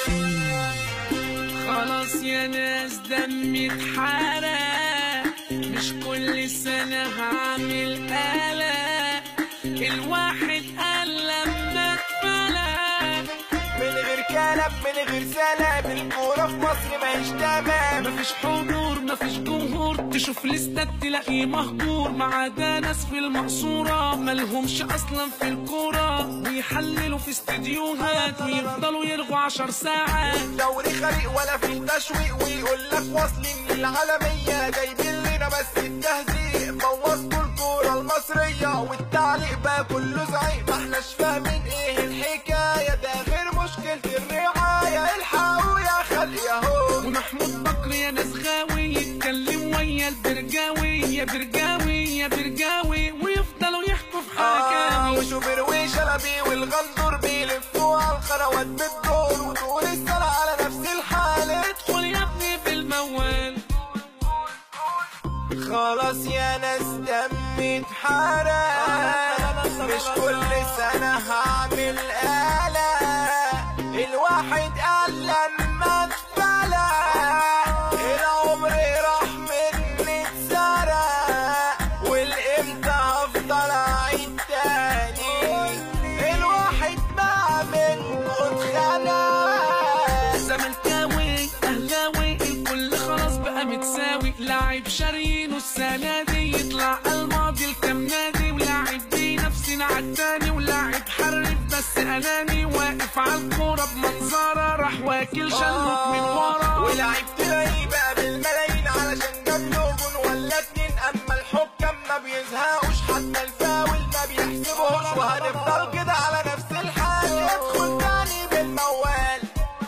خلاص يا ناس دمي اتحرق مش كل سنة هعمل قلق الواحد قال لما اتفلق من غير كلام من غير سلام الكورة في مصر ماهيش تمام مفيش حضور مفيش جمهور تشوف لستة تلاقيه مهجور ما عدا ناس في المقصورة ملهمش اصلا في الكورة ويحللوا في استديوهات ويفضلوا يرغوا عشر ساعات دوري خريق ولا في تشويق ويقول لك واصلين للعالمية جايبين لنا بس التهزيق بوظتوا الكورة المصرية والتعليق بقى كله زعيق ما احناش فاهمين ايه الحكاية ده غير مشكلة الرعاية الحقوا يا خلق ياهو ومحمود بكر يا ناس غاوي يتكلم ويا البرجاوي يا برجاوي يا برجاوي ويفضلوا يحكوا في آه حكاوي وشوبر وشلبي والغندور بيلفوا على القنوات بالدور وطول السنة على نفس الحال ادخل يا ابني في الموال خلاص يا ناس دمي اتحرق مش كل سنة هعمل قلق الواحد قال لما اتفلق العمر راح مني اتسرق والامتى هفضل اعيد تاني الواحد بقى منه اتخنق زملكاوي اهلاوي الكل خلاص بقى متساوي لاعب شارينه السنة دي يطلع الماضي الكام نادي ولاعب دي نفسنا عالتاني ولاعب حرف بس اناني واقف عالكورة بمنظرة راح واكل شلوك من ورا ولعب تلاقيه بقى بالملايين علشان جاب له جون ولا اتنين اما الحكام ما بيزهقوش حتى الفاول ما بيحسبوش وهنفضل كده على نفس الحال ادخل تاني بالموال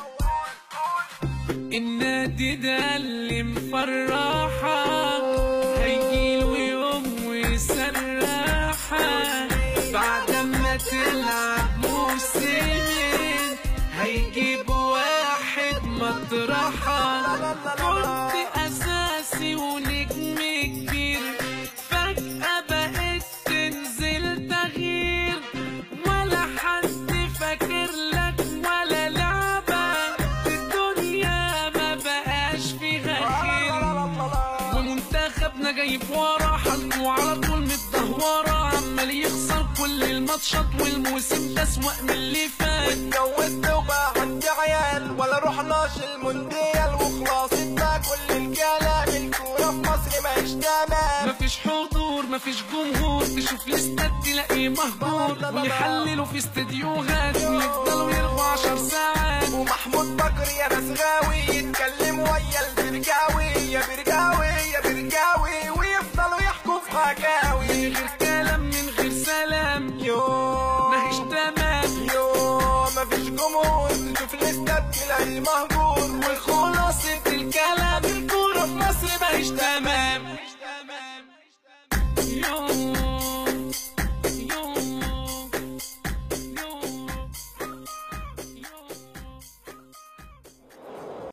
النادي ده اللي مفرحك هيجيله يوم ويسرحك بعد ما تلعب موسمين هيجيب واحد مطرحك كنت اساسي ونجم كبير فجأة بقيت تنزل تغيير ولا حد فاكر لك ولا لعبة الدنيا ما بقاش فيها خير ومنتخبنا جايب ورا حالته على طول متدهورة عمال يخسر كل الماتشات والموسم ده اسوأ من اللي فات اتجوزت وبقى عندي عيال ولا رحناش المونديال وخلاص اتبقى كل الكلام الكورة في مصر ماهيش تمام مفيش حضور مفيش جمهور تشوف الاستاد تلاقيه مهجور ويحللوا في استديوهات ويفضلوا يرغوا عشر ساعات ومحمود بكر يا ناس غاوي يتكلم ويا البرجاوي يا برجاوي يا برجاوي ويفضلوا يحكوا في من حكاوي غير كلام من غير سلام يوم ماهيش تمام يوم مفيش جمهور تشوف الاستاد تلاقيه مهجور